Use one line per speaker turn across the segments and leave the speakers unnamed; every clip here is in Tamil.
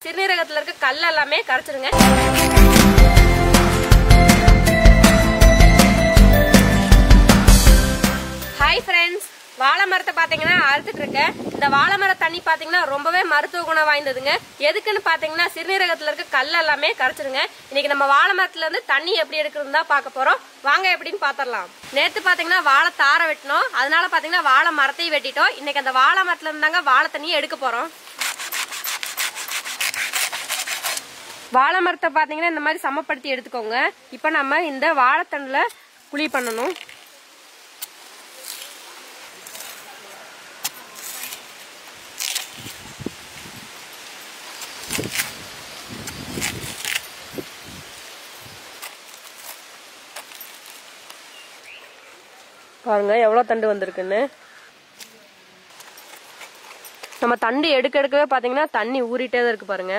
சிறுநீரகத்துல இருக்க கல் எல்லாமே கரைச்சிருங்க ஹாய் ஃப்ரெண்ட்ஸ் வாழை மரத்தை பாத்தீங்கன்னா அறுத்துட்டு இருக்கேன் இந்த வாழை மர தண்ணி பாத்தீங்கன்னா ரொம்பவே மருத்துவ குணம் வாய்ந்ததுங்க எதுக்குன்னு பாத்தீங்கன்னா சிறுநீரகத்துல இருக்க கல் எல்லாமே கரைச்சிருங்க இன்னைக்கு நம்ம வாழை மரத்துல இருந்து தண்ணி எப்படி எடுக்கிறது தான் பார்க்க போறோம் வாங்க எப்படின்னு பாத்திரலாம் நேத்து பாத்தீங்கன்னா வாழை தாரை வெட்டினோம் அதனால பாத்தீங்கன்னா வாழை மரத்தையும் வெட்டிட்டோம் இன்னைக்கு அந்த வாழை மரத்துல இருந்தாங்க வாழை தண்ணியை எடுக்க போறோம் வாழை மரத்தை பாத்தீங்கன்னா இந்த மாதிரி சமப்படுத்தி எடுத்துக்கோங்க இப்போ நம்ம இந்த வாழைத்தண்டுல குழி பண்ணணும் பாருங்க எவ்வளவு தண்டு வந்திருக்குன்னு நம்ம தண்டு எடுக்க எடுக்கவே பாத்தீங்கன்னா தண்ணி ஊறிட்டே தான் இருக்கு பாருங்க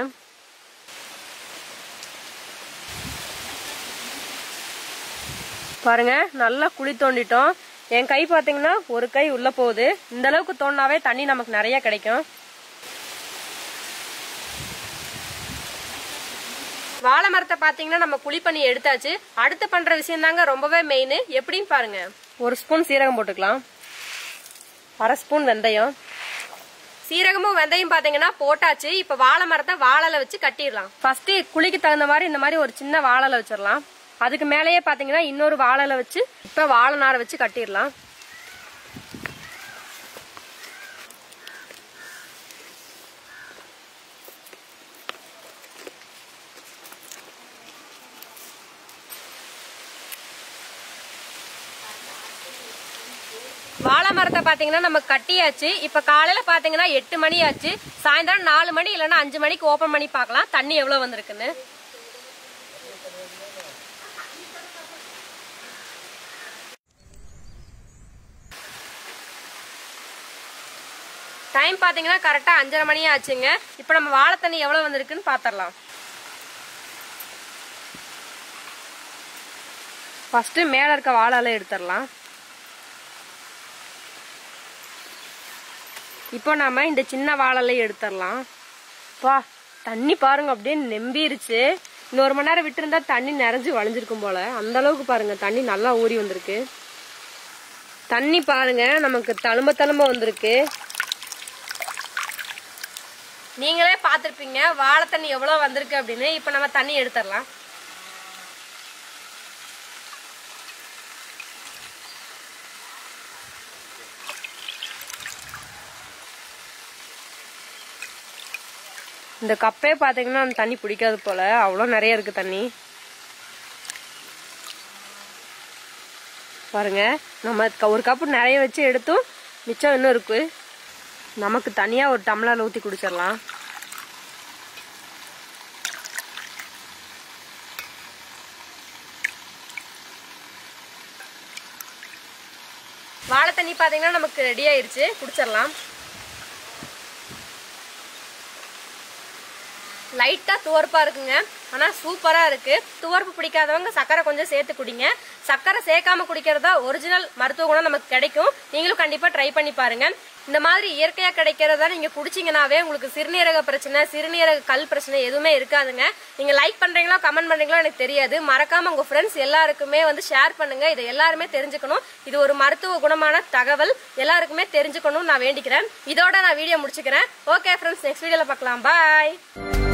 பாருங்க நல்லா குழி தோண்டிட்டோம் என் கை பாத்தீங்கன்னா ஒரு கை உள்ள போகுது இந்த அளவுக்கு தோண்டினாவே தண்ணி நமக்கு நிறைய கிடைக்கும் வாழை மரத்தை பாத்தீங்கன்னா நம்ம குழி பண்ணி எடுத்தாச்சு அடுத்து பண்ற விஷயம் தாங்க ரொம்பவே மெயின் எப்படின்னு பாருங்க ஒரு ஸ்பூன் சீரகம் போட்டுக்கலாம் அரை ஸ்பூன் வெந்தயம் சீரகமும் வெந்தயம் பாத்தீங்கன்னா போட்டாச்சு இப்ப வாழை மரத்தை வாழல வச்சு கட்டிடலாம் ஃபர்ஸ்ட் குழிக்கு தகுந்த மாதிரி இந்த மாதிரி ஒரு சின்ன வாழல வச்சிடலாம் அதுக்கு மேலேயே பாத்தீங்கன்னா இன்னொரு வாழல வச்சு இப்ப வாழை நாரை வச்சு கட்டிடலாம் வாழை மரத்தை பாத்தீங்கன்னா நம்ம கட்டியாச்சு இப்ப காலையில பாத்தீங்கன்னா எட்டு மணி ஆச்சு சாயந்தரம் நாலு மணி இல்லைன்னா அஞ்சு மணிக்கு ஓபன் பண்ணி பார்க்கலாம் தண்ணி எவ்வளவு வந்திருக்குன்னு டைம் பாத்தீங்கன்னா கரெக்டா அஞ்சரை மணி ஆச்சுங்க இப்ப நம்ம வாழை தண்ணி எவ்வளவு வந்திருக்குன்னு பாத்திரலாம் ஃபர்ஸ்ட் மேல இருக்க வாழை எடுத்துடலாம் இப்போ நாம இந்த சின்ன வாழலை எடுத்துடலாம் பா தண்ணி பாருங்க அப்படியே நெம்பிருச்சு இன்னொரு மணி நேரம் விட்டுருந்தா தண்ணி நிறைஞ்சு வளைஞ்சிருக்கும் போல அந்த அளவுக்கு பாருங்க தண்ணி நல்லா ஊறி வந்திருக்கு தண்ணி பாருங்க நமக்கு தழும்ப தழும்ப வந்திருக்கு நீங்களே பார்த்திருப்பீங்க வாழை தண்ணி எவ்வளவு வந்திருக்கு அப்படின்னு இப்போ நம்ம தண்ணி எடுத்துடலாம் இந்த கப்பே பாத்தீங்கன்னா அந்த தண்ணி பிடிக்காது போல அவ்வளோ நிறைய இருக்கு தண்ணி பாருங்க நம்ம க- ஒரு கப்பு நிறைய வச்சு எடுத்தும் மிச்சம் இன்னும் இருக்கு நமக்கு தனியா ஒரு டம்ளர் ஊத்தி குடிச்சிடலாம் வாழை தண்ணி பாத்தீங்கன்னா நமக்கு ரெடி ஆயிருச்சு குடிச்சிடலாம் லைட்டா துவர்ப்பா இருக்குங்க ஆனா சூப்பரா இருக்கு துவர்ப்பு பிடிக்காதவங்க சக்கரை கொஞ்சம் சேர்த்து குடிங்க சக்கரை சேர்க்காம குடிக்கிறதா ஒரிஜினல் மருத்துவ குணம் நமக்கு கிடைக்கும் நீங்களும் கண்டிப்பா ட்ரை பண்ணி பாருங்க இந்த மாதிரி இயற்கையா கிடைக்கிறதா நீங்க குடிச்சீங்கன்னாவே உங்களுக்கு சிறுநீரக பிரச்சனை சிறுநீரக கல் பிரச்சனை எதுவுமே இருக்காதுங்க நீங்க லைக் பண்றீங்களோ கமெண்ட் பண்றீங்களோ எனக்கு தெரியாது மறக்காம உங்க ஃப்ரெண்ட்ஸ் எல்லாருக்குமே வந்து ஷேர் பண்ணுங்க இதை எல்லாருமே தெரிஞ்சுக்கணும் இது ஒரு மருத்துவ குணமான தகவல் எல்லாருக்குமே தெரிஞ்சுக்கணும் நான் வேண்டிக்கிறேன் இதோட நான் வீடியோ முடிச்சுக்கிறேன் ஓகே ஃப்ரெண்ட்ஸ் நெக்ஸ்ட் வீடியோல பார்க்கலாம் பாய்